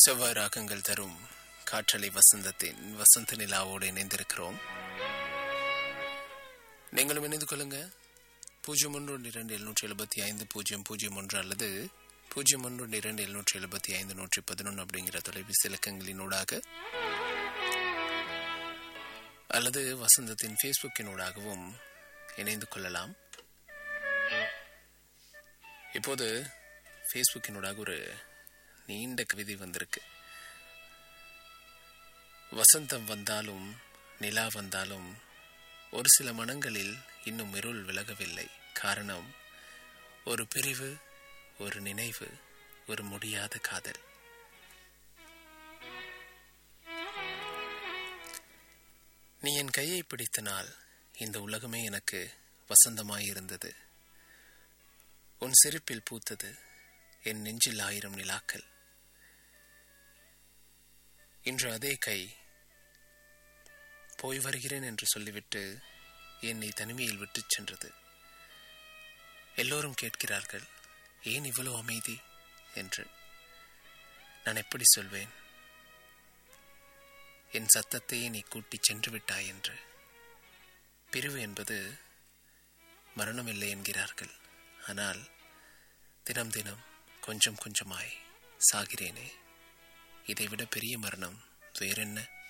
செவ்வாய் ராகங்கள் தரும் காற்றலை வசந்தத்தின் வசந்த நிலாவோடு இணைந்திருக்கிறோம் நீங்களும் இணைந்து கொள்ளுங்க பூஜ்ஜியம் ஒன்று ஒன்று இரண்டு எழுநூற்றி எழுபத்தி ஐந்து பூஜ்ஜியம் பூஜ்ஜியம் ஒன்று அல்லது பூஜ்ஜியம் ஒன்று ஒன்று இரண்டு எழுநூற்றி எழுபத்தி ஐந்து நூற்றி பதினொன்று அப்படிங்கிற தொலைபேசி இலக்கங்களினூடாக அல்லது வசந்தத்தின் ஃபேஸ்புக்கினூடாகவும் இணைந்து கொள்ளலாம் இப்போது ஃபேஸ்புக்கினூடாக ஒரு நீண்ட கவிதை வந்திருக்கு வசந்தம் வந்தாலும் நிலா வந்தாலும் ஒரு சில மனங்களில் இன்னும் இருள் விலகவில்லை காரணம் ஒரு பிரிவு ஒரு நினைவு ஒரு முடியாத காதல் நீ என் கையை பிடித்த நாள் இந்த உலகமே எனக்கு வசந்தமாயிருந்தது உன் சிரிப்பில் பூத்தது என் நெஞ்சில் ஆயிரம் நிலாக்கள் இன்று அதே கை போய் வருகிறேன் என்று சொல்லிவிட்டு என்னை தனிமையில் விட்டுச் சென்றது எல்லோரும் கேட்கிறார்கள் ஏன் இவ்வளவு அமைதி என்று நான் எப்படி சொல்வேன் என் சத்தத்தையே நீ கூட்டிச் சென்று விட்டாய் என்று பிரிவு என்பது மரணமில்லை என்கிறார்கள் ஆனால் தினம் தினம் கொஞ்சம் கொஞ்சமாய் சாகிறேனே இதைவிட பெரிய மரணம் வேறென்ன